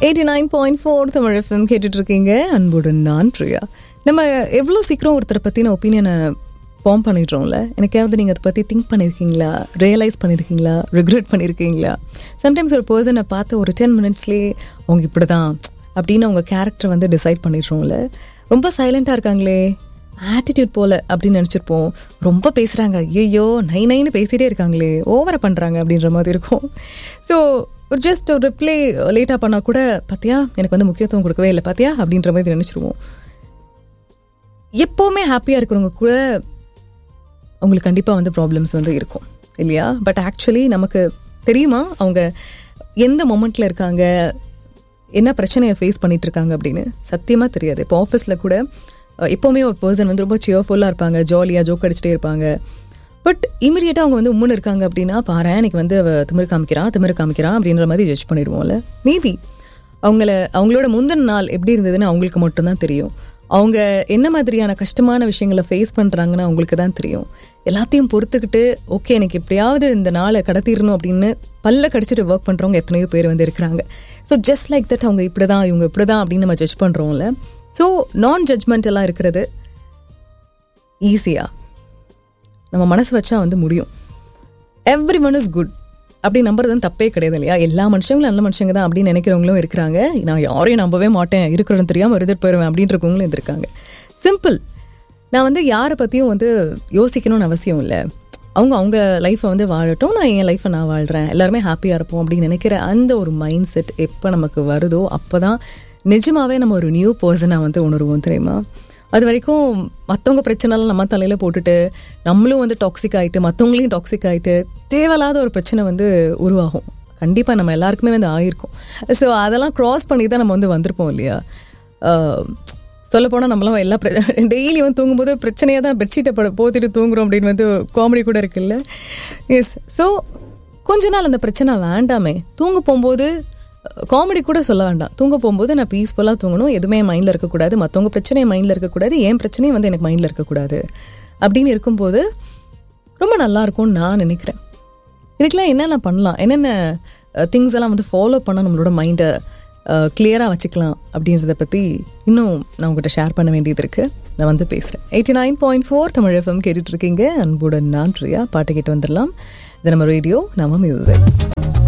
eighty nine point four Tamil FM கேட்டுட்டு இருக்கீங்க அன்புடன் நான் பிரியா நம்ம எவ்வளோ சீக்கிரம் ஒருத்தரை பற்றின ஒப்பீனியனை ஃபார்ம் பண்ணிடுறோம்ல எனக்காவது நீங்கள் அதை பற்றி திங்க் பண்ணியிருக்கீங்களா ரியலைஸ் பண்ணியிருக்கீங்களா ரிக்ரெட் பண்ணியிருக்கீங்களா சம்டைம்ஸ் ஒரு பர்சனை பார்த்து ஒரு டென் மினிட்ஸ்லேயே அவங்க இப்படி தான் அப்படின்னு அவங்க கேரக்டர் வந்து டிசைட் பண்ணிடுறோம்ல ரொம்ப சைலண்ட்டாக இருக்காங்களே ஆட்டிடியூட் போல அப்படின்னு நினச்சிருப்போம் ரொம்ப பேசுகிறாங்க ஐயோ நை நைன்னு பேசிகிட்டே இருக்காங்களே ஓவரை பண்ணுறாங்க அப்படின்ற மாதிரி இருக்கும் ஸோ ஒரு ஜஸ்ட் ஒரு ரிப்ளை லேட்டாக பண்ணால் கூட பார்த்தியா எனக்கு வந்து முக்கியத்துவம் கொடுக்கவே இல்லை பார்த்தியா அப்படின்ற மாதிரி நினச்சிருவோம் எப்போவுமே ஹாப்பியாக இருக்கிறவங்க கூட அவங்களுக்கு கண்டிப்பாக வந்து ப்ராப்ளம்ஸ் வந்து இருக்கும் இல்லையா பட் ஆக்சுவலி நமக்கு தெரியுமா அவங்க எந்த மொமெண்ட்டில் இருக்காங்க என்ன பிரச்சனையை ஃபேஸ் பண்ணிட்டு இருக்காங்க அப்படின்னு சத்தியமாக தெரியாது இப்போ ஆஃபீஸில் கூட அஹ், எப்போவுமே ஒரு பர்சன் வந்து ரொம்ப சியர்ஃபுல்லாக இருப்பாங்க ஜாலியாக ஜோக் அடிச்சுட்டே இருப்பாங்க பட் இமீடியட்டாக அவங்க வந்து உம்முன்னு இருக்காங்க அப்படின்னா பாரு இன்னைக்கு வந்து அவ திமிரு காமிக்கிறான் திமிரு காமிக்கிறான் அப்படின்ற மாதிரி ஜட்ஜ் பண்ணிடுவோம்ல மேபி அவங்கள அவங்களோட முந்தின நாள் எப்படி இருந்ததுன்னு அவங்களுக்கு மட்டும்தான் தெரியும் அவங்க என்ன மாதிரியான கஷ்டமான விஷயங்களை ஃபேஸ் பண்ணுறாங்கன்னு அவங்களுக்கு தான் தெரியும் எல்லாத்தையும் பொறுத்துக்கிட்டு ஓகே எனக்கு எப்படியாவது இந்த நாளை கடத்திடணும் அப்படின்னு பல்ல கடிச்சிட்டு ஒர்க் பண்ணுறவங்க எத்தனையோ பேர் வந்து இருக்கிறாங்க ஸோ ஜஸ்ட் லைக் தட் அவங்க இப்படி தான் இவங்க இப்படி தான் அப்படின்னு நம்ம ஜட்ஜ் பண்ணுறோம்ல ஸோ நான் ஜட்ஜ்மெண்டெல்லாம் இருக்கிறது ஈஸியாக நம்ம மனசு வச்சா வந்து முடியும் எவ்ரி ஒன் இஸ் குட் அப்படி நம்புறது வந்து தப்பே கிடையாது இல்லையா எல்லா மனுஷங்களும் நல்ல மனுஷங்க தான் அப்படின்னு நினைக்கிறவங்களும் இருக்கிறாங்க நான் யாரையும் நம்பவே மாட்டேன் இருக்கிறது தெரியாமல் இருந்துட்டு போயிடுவேன் அப்படின்றவங்களும் இருந்திருக்காங்க சிம்பிள் நான் வந்து யாரை பற்றியும் வந்து யோசிக்கணும்னு அவசியம் இல்லை அவங்க அவங்க லைஃப்பை வந்து வாழட்டும் நான் என் லைஃப்பை நான் வாழ்கிறேன் எல்லாருமே ஹாப்பியாக இருப்போம் அப்படின்னு நினைக்கிற அந்த ஒரு மைண்ட் செட் எப்போ நமக்கு வருதோ அப்போ தான் நிஜமாவே நம்ம ஒரு நியூ பர்சனாக வந்து உணருவோம் தெரியுமா அது வரைக்கும் மற்றவங்க பிரச்சனைலாம் நம்ம தலையில் போட்டுட்டு நம்மளும் வந்து டாக்ஸிக் ஆகிட்டு மற்றவங்களையும் டாக்ஸிக் ஆகிட்டு தேவையில்லாத ஒரு பிரச்சனை வந்து உருவாகும் கண்டிப்பாக நம்ம எல்லாருக்குமே வந்து ஆயிருக்கும் ஸோ அதெல்லாம் க்ராஸ் பண்ணி தான் நம்ம வந்து வந்திருப்போம் இல்லையா சொல்லப்போனால் நம்மளாம் எல்லா டெய்லி வந்து தூங்கும்போது பிரச்சனையாக தான் பெட்ஷீட்டை பட போத்திட்டு தூங்குறோம் அப்படின்னு வந்து காமெடி கூட இருக்குல்ல எஸ் ஸோ கொஞ்ச நாள் அந்த பிரச்சனை வேண்டாமே தூங்க போகும்போது காமெடி கூட சொல்ல வேண்டாம் தூங்க போகும்போது நான் பீஸ்ஃபுல்லாக தூங்கணும் எதுவுமே என் மைண்டில் இருக்கக்கூடாது மற்றவங்க பிரச்சனையும் மைண்டில் இருக்கக்கூடாது என் பிரச்சனையும் வந்து எனக்கு மைண்டில் இருக்கக்கூடாது அப்படின்னு இருக்கும்போது ரொம்ப நல்லா இருக்கும்னு நான் நினைக்கிறேன் இதுக்கெல்லாம் என்னென்ன பண்ணலாம் என்னென்ன திங்ஸ் எல்லாம் வந்து ஃபாலோ பண்ண நம்மளோட மைண்டை கிளியராக வச்சுக்கலாம் அப்படின்றத பற்றி இன்னும் நான் உங்கள்கிட்ட ஷேர் பண்ண வேண்டியது இருக்குது நான் வந்து பேசுகிறேன் eighty nine point four Tamil FM கேட்டுட்ருக்கீங்க அன்புடன் நான் பிரியா பாட்டு கேட்டு வந்துடலாம் இது நம்ம ரேடியோ நம்ம மியூசிக்